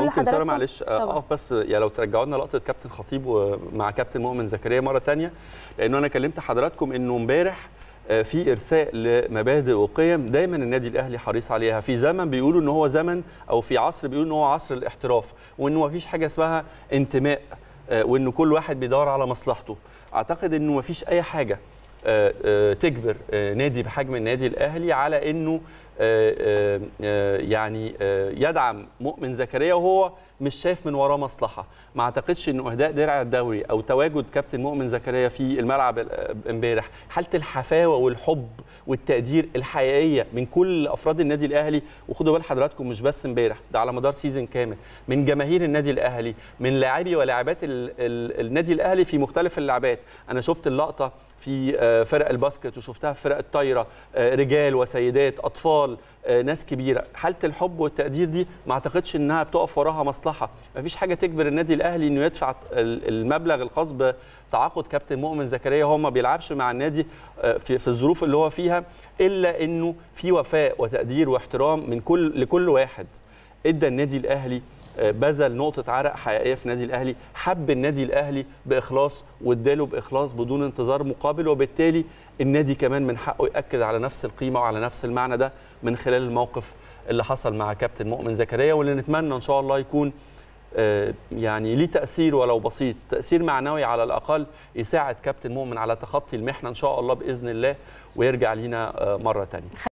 ممكن ساره لحضراتكم؟ معلش طبعاً. اقف بس يعني لو ترجعوا لنا لقطه كابتن خطيب ومع كابتن مؤمن زكريا مره تانية لانه انا كلمت حضراتكم انه امبارح آه، في ارساء لمبادئ وقيم دايما النادي الاهلي حريص عليها في زمن بيقولوا ان هو زمن او في عصر بيقولوا ان هو عصر الاحتراف وانه ما فيش حاجه اسمها انتماء آه، وان كل واحد بيدور على مصلحته اعتقد انه ما فيش اي حاجه آه، آه، تجبر آه، نادي بحجم النادي الاهلي على انه آه، آه، آه، يعني آه، يدعم مؤمن زكريا وهو مش شايف من وراه مصلحه ما اعتقدش انه اهداء درع الدوري او تواجد كابتن مؤمن زكريا في الملعب ال- امبارح حاله الحفاوه والحب والتقدير الحقيقيه من كل افراد النادي الاهلي وخدوا بال حضراتكم مش بس امبارح ده على مدار سيزون كامل من جماهير النادي الاهلي من لاعبي ولاعبات ال- ال- النادي الاهلي في مختلف اللعبات انا شفت اللقطه في آه، فرق الباسكت وشفتها في فرق الطايره آه، رجال وسيدات اطفال آه، ناس كبيره حاله الحب والتقدير دي ما اعتقدش انها بتقف وراها مصلحه ما فيش حاجه تجبر النادي الاهلي انه يدفع ال- المبلغ الخاص بتعاقد كابتن مؤمن زكريا هو ما بيلعبش مع النادي آه، في في الظروف اللي هو فيها الا انه في وفاء وتقدير واحترام من كل لكل واحد ادى النادي الاهلي آه، بذل نقطة عرق حقيقية في النادي الأهلي حب النادي الأهلي بإخلاص واداله بإخلاص بدون انتظار مقابل وبالتالي النادي كمان من حقه يأكد على نفس القيمة وعلى نفس المعنى ده من خلال الموقف اللي حصل مع كابتن مؤمن زكريا واللي نتمنى إن شاء الله يكون آه، يعني ليه تأثير ولو بسيط تأثير معنوي على الأقل يساعد كابتن مؤمن على تخطي المحنة إن شاء الله بإذن الله ويرجع لينا آه، مرة تانية